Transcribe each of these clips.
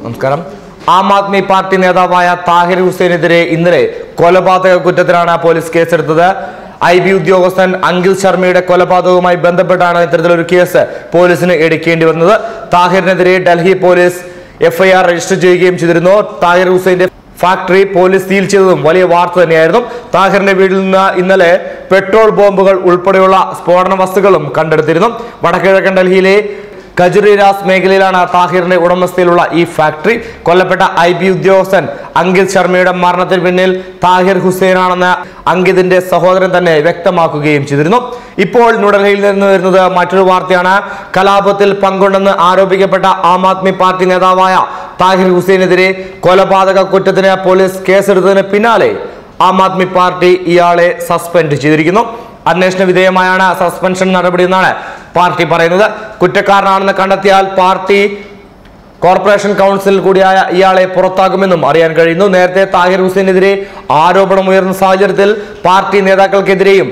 നമസ്കാരം ആം ആദ്മി പാർട്ടി നേതാവായ താഹിർ ഹുസൈനെതിരെ ഇന്നലെ കൊലപാതക കുറ്റത്തിനാണ് പോലീസ് കേസെടുത്തത് ഐ ബി ഉദ്യോഗസ്ഥൻ അങ്കിൾ ശർമ്മയുടെ കൊലപാതകവുമായി ബന്ധപ്പെട്ടാണ് ഇത്തരത്തിലൊരു കേസ് പോലീസിന് എടുക്കേണ്ടി വന്നത് താഹിറിനെതിരെ ഡൽഹി പോലീസ് എഫ്ഐആർ രജിസ്റ്റർ ചെയ്യുകയും ചെയ്തിരുന്നു താഹിർ ഹുസൈന്റെ ഫാക്ടറി പോലീസ് സീൽ ചെയ്തതും വലിയ വാർത്ത തന്നെയായിരുന്നു താഹിറിന്റെ വീട്ടിൽ നിന്ന് ഇന്നലെ പെട്രോൾ ബോംബുകൾ ഉൾപ്പെടെയുള്ള സ്ഫോടന വസ്തുക്കളും കണ്ടെടുത്തിരുന്നു വടക്കിഴക്കൻ ഡൽഹിയിലെ ഖജുറിരാസ് മേഖലയിലാണ് താഹിറിന്റെ ഉടമസ്ഥയിലുള്ള ഈ ഫാക്ടറി കൊല്ലപ്പെട്ട ഐ ബി ഉദ്യോഗസ്ഥൻ അങ്കിത് ശർമ്മയുടെ മരണത്തിന് പിന്നിൽ താഹിർ ഹുസൈനാണെന്ന് അങ്കിതിന്റെ സഹോദരൻ തന്നെ വ്യക്തമാക്കുകയും ചെയ്തിരുന്നു ഇപ്പോൾ ന്യൂഡൽഹിയിൽ നിന്ന് വരുന്നത് മറ്റൊരു വാർത്തയാണ് കലാപത്തിൽ പങ്കുണ്ടെന്ന് ആരോപിക്കപ്പെട്ട ആം ആദ്മി പാർട്ടി നേതാവായ താഹിർ ഹുസൈനെതിരെ കൊലപാതക കുറ്റത്തിന് പോലീസ് കേസെടുത്തതിന് പിന്നാലെ ആം ആദ്മി പാർട്ടി ഇയാളെ സസ്പെൻഡ് ചെയ്തിരിക്കുന്നു അന്വേഷണ വിധേയമായാണ് സസ്പെൻഷൻ നടപടി എന്നാണ് പാർട്ടി പറയുന്നത് കുറ്റക്കാരനാണെന്ന് കണ്ടെത്തിയാൽ പാർട്ടി കോർപ്പറേഷൻ കൗൺസിൽ കൂടിയായ ഇയാളെ പുറത്താക്കുമെന്നും അറിയാൻ കഴിയുന്നു നേരത്തെ താഹിർ ഹുസൈനെതിരെ ആരോപണമുയർന്ന സാഹചര്യത്തിൽ പാർട്ടി നേതാക്കൾക്കെതിരെയും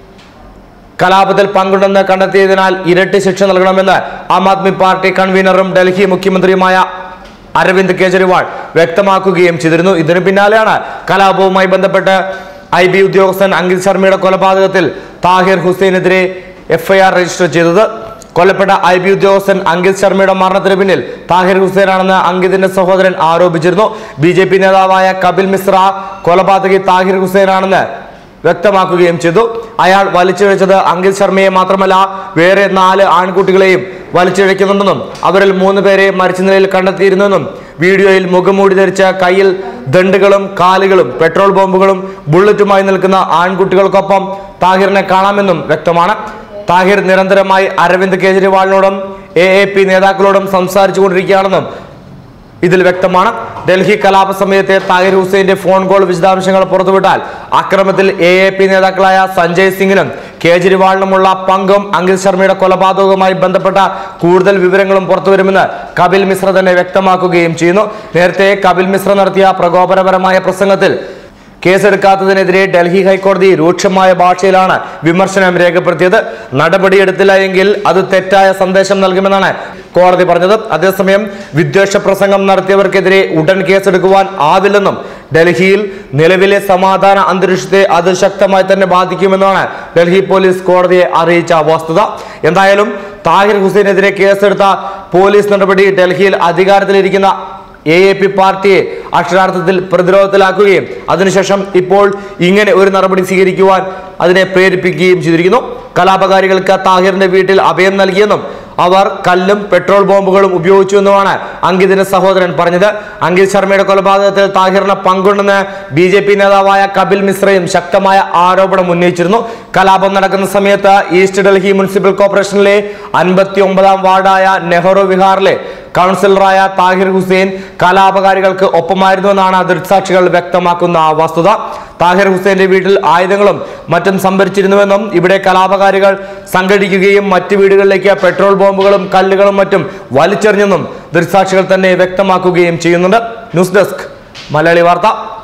കലാപത്തിൽ പങ്കുണ്ടെന്ന് കണ്ടെത്തിയതിനാൽ ഇരട്ടി ശിക്ഷ നൽകണമെന്ന് ആം ആദ്മി പാർട്ടി കൺവീനറും ഡൽഹി മുഖ്യമന്ത്രിയുമായ അരവിന്ദ് കെജ്രിവാൾ വ്യക്തമാക്കുകയും ചെയ്തിരുന്നു ഇതിനു പിന്നാലെയാണ് കലാപവുമായി ബന്ധപ്പെട്ട് ഐ ബി ഉദ്യോഗസ്ഥൻ അങ്കിത് ശർമ്മയുടെ കൊലപാതകത്തിൽ താഹിർ ഹുസൈനെതിരെ എഫ്ഐആർ രജിസ്റ്റർ ചെയ്തത് കൊല്ലപ്പെട്ട ഐ ബി ഉദ്യോഗസ്ഥൻ അങ്കിത് ശർമ്മയുടെ മരണത്തിന് പിന്നിൽ താഹിർ ഹുസൈനാണെന്ന് അങ്കിതിന്റെ സഹോദരൻ ആരോപിച്ചിരുന്നു ബി ജെ പി നേതാവായ കപിൽ മിശ്ര കൊലപാതകി താഹിർ ഹുസൈനാണെന്ന് വ്യക്തമാക്കുകയും ചെയ്തു അയാൾ വലിച്ചിഴച്ചത് അങ്കിത് ശർമ്മയെ മാത്രമല്ല വേറെ നാല് ആൺകുട്ടികളെയും വലിച്ചിഴയ്ക്കുന്നുണ്ടെന്നും അവരിൽ മൂന്ന് പേരെ മരിച്ച നിലയിൽ കണ്ടെത്തിയിരുന്നെന്നും വീഡിയോയിൽ മുഖംമൂടി ധരിച്ച കയ്യിൽ ദണ്ടുകളും കാലുകളും പെട്രോൾ ബോംബുകളും ബുള്ളറ്റുമായി നിൽക്കുന്ന ആൺകുട്ടികൾക്കൊപ്പം താഹിറിനെ കാണാമെന്നും വ്യക്തമാണ് താഹിർ നിരന്തരമായി അരവിന്ദ് കെജ്രിവാളിനോടും എ എ പി നേതാക്കളോടും സംസാരിച്ചു കൊണ്ടിരിക്കുകയാണെന്നും ഇതിൽ വ്യക്തമാണ് ഡൽഹി കലാപ സമയത്തെ താഹിർ ഹുസൈന്റെ ഫോൺ കോൾ വിശദാംശങ്ങൾ പുറത്തുവിട്ടാൽ അക്രമത്തിൽ എ എ പി നേതാക്കളായ സഞ്ജയ് സിംഗിനും കേജ്രിവാളിനുമുള്ള പങ്കും അങ്കിത് ശർമ്മയുടെ കൊലപാതകവുമായി ബന്ധപ്പെട്ട കൂടുതൽ വിവരങ്ങളും പുറത്തുവരുമെന്ന് കപിൽ മിശ്ര തന്നെ വ്യക്തമാക്കുകയും ചെയ്യുന്നു നേരത്തെ കപിൽ മിശ്ര നടത്തിയ പ്രകോപനപരമായ പ്രസംഗത്തിൽ കേസെടുക്കാത്തതിനെതിരെ ഡൽഹി ഹൈക്കോടതി രൂക്ഷമായ ഭാഷയിലാണ് വിമർശനം രേഖപ്പെടുത്തിയത് നടപടിയെടുത്തില്ല എങ്കിൽ അത് തെറ്റായ സന്ദേശം നൽകുമെന്നാണ് കോടതി പറഞ്ഞത് അതേസമയം വിദ്വേഷ പ്രസംഗം നടത്തിയവർക്കെതിരെ ഉടൻ കേസെടുക്കുവാൻ ആവില്ലെന്നും ഡൽഹിയിൽ നിലവിലെ സമാധാന അന്തരീക്ഷത്തെ അത് ശക്തമായി തന്നെ ബാധിക്കുമെന്നാണ് ഡൽഹി പോലീസ് കോടതിയെ അറിയിച്ച വസ്തുത എന്തായാലും താഹിർ ഹുസൈനെതിരെ കേസെടുത്ത പോലീസ് നടപടി ഡൽഹിയിൽ അധികാരത്തിലിരിക്കുന്ന എ എ പി പാർട്ടിയെ അക്ഷരാർത്ഥത്തിൽ പ്രതിരോധത്തിലാക്കുകയും അതിനുശേഷം ഇപ്പോൾ ഇങ്ങനെ ഒരു നടപടി സ്വീകരിക്കുവാൻ അതിനെ പ്രേരിപ്പിക്കുകയും ചെയ്തിരിക്കുന്നു കലാപകാരികൾക്ക് താഹിറിന്റെ വീട്ടിൽ അഭയം നൽകിയെന്നും അവർ കല്ലും പെട്രോൾ ബോംബുകളും ഉപയോഗിച്ചുവെന്നുമാണ് അങ്കിതിന്റെ സഹോദരൻ പറഞ്ഞത് അങ്കിത് ശർമ്മയുടെ കൊലപാതകത്തിൽ താഹിറിന് പങ്കുണ്ടെന്ന് ബി ജെ പി നേതാവായ കപിൽ മിശ്രയും ശക്തമായ ആരോപണം ഉന്നയിച്ചിരുന്നു കലാപം നടക്കുന്ന സമയത്ത് ഈസ്റ്റ് ഡൽഹി മുനിസിപ്പൽ കോർപ്പറേഷനിലെ അൻപത്തി ഒമ്പതാം വാർഡായ നെഹ്റു വിഹാറിലെ കൗൺസിലറായ താഹിർ ഹുസൈൻ കലാപകാരികൾക്ക് ഒപ്പമായിരുന്നുവെന്നാണ് ദൃക്സാക്ഷികൾ വ്യക്തമാക്കുന്ന വസ്തുത താഹിർ ഹുസൈന്റെ വീട്ടിൽ ആയുധങ്ങളും മറ്റും സംഭരിച്ചിരുന്നുവെന്നും ഇവിടെ കലാപകാരികൾ സംഘടിക്കുകയും മറ്റ് വീടുകളിലേക്ക് പെട്രോൾ ബോംബുകളും കല്ലുകളും മറ്റും വലിച്ചെറിഞ്ഞെന്നും ദൃക്സാക്ഷികൾ തന്നെ വ്യക്തമാക്കുകയും ചെയ്യുന്നുണ്ട് ന്യൂസ് ഡെസ്ക് മലയാളി വാർത്ത